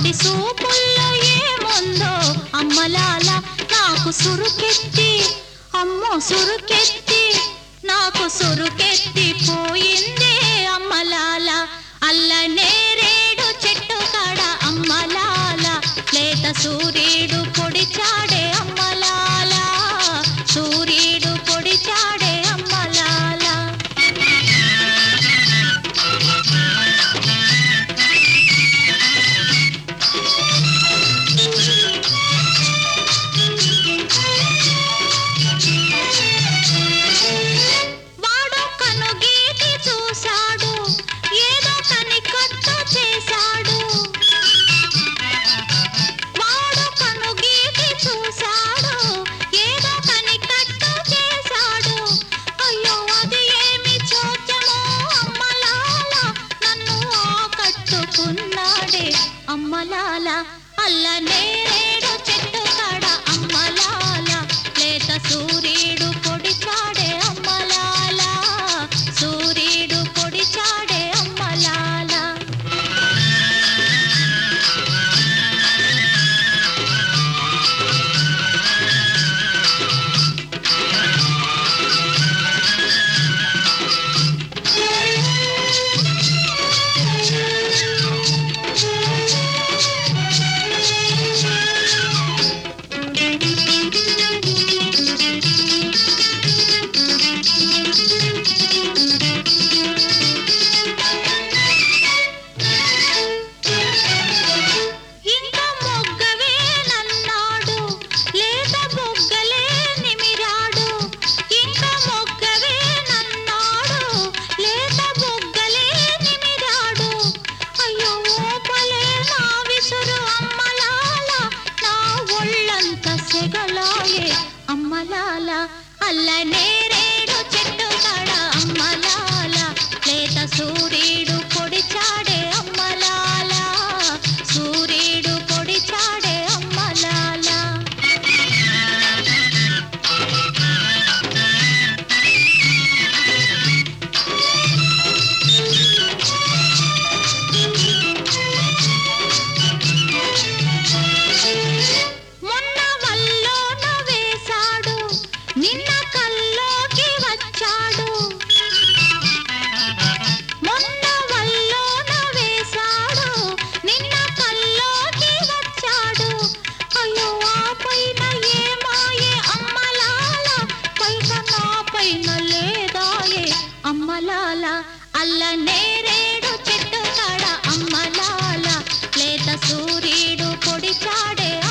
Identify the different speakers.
Speaker 1: వాడి సూపుల్లో ఏముందో అమ్మలాల నాకు సురుకెత్తి అమ్మో సురుకెత్తి నాకు సురుకెత్తి పోయిందే అమ్మలాల అల్ల నేరేడు చెట్టు కాడ అమ్మలాల లేత సూర్యుడు పొడిచాడే అమ్మలాల సూర్యుడు పొడిచాడే అమ్మలాల వాడు కనుగీటి చూశాడు ఏదో కనికట్టు చేశాడు వాడు కనుగీటి చూశాడు ఏదో కనికట్టు చేశాడు అయ్యో అది ఏమి చోద్యమో అమ్మలాల నన్ను ఆకట్టుకున్నాడే అమ్మలాల అల్ల నేరేడు చెట్టు కాడ అమ్మలాల లేత సూర్యుడు పొడిచాడే అమ్మలాల సూర్యుడు పొడిచాడే అమ్మలాల ఇంక మొగ్గవే నన్నాడు లేత బొగ్గలే నిమిరాడు ఇంక మొగ్గవే నన్నాడు లేత బొగ్గలే నిమిరాడు అయ్యో ఓపలే నా విసురు అమ్మలాల నా ఒళ్ళంత సెగలాయే అమ్మలాల అల్ల నేరేడు చెట్టు కాడ అమ్మలాల లేత సూర్యుడు పొడిచాడే అమ్మలాల సూర్యుడు పొడిచాడే అమ్మలాల మొన్న వల్లోన వేశాడు నిన్న కల్లోకి వచ్చాడు మొన్న వల్లోన వేశాడు నిన్న కల్లోకి వచ్చాడు అయ్యో ఆ పైన ఏమాయే అమ్మలాల పైన నా పైన లేదాయే అమ్మలాల అల్ల నేరేడు చెట్టు కాడ అమ్మలాల లేత సూర్యుడు పొడిచాడే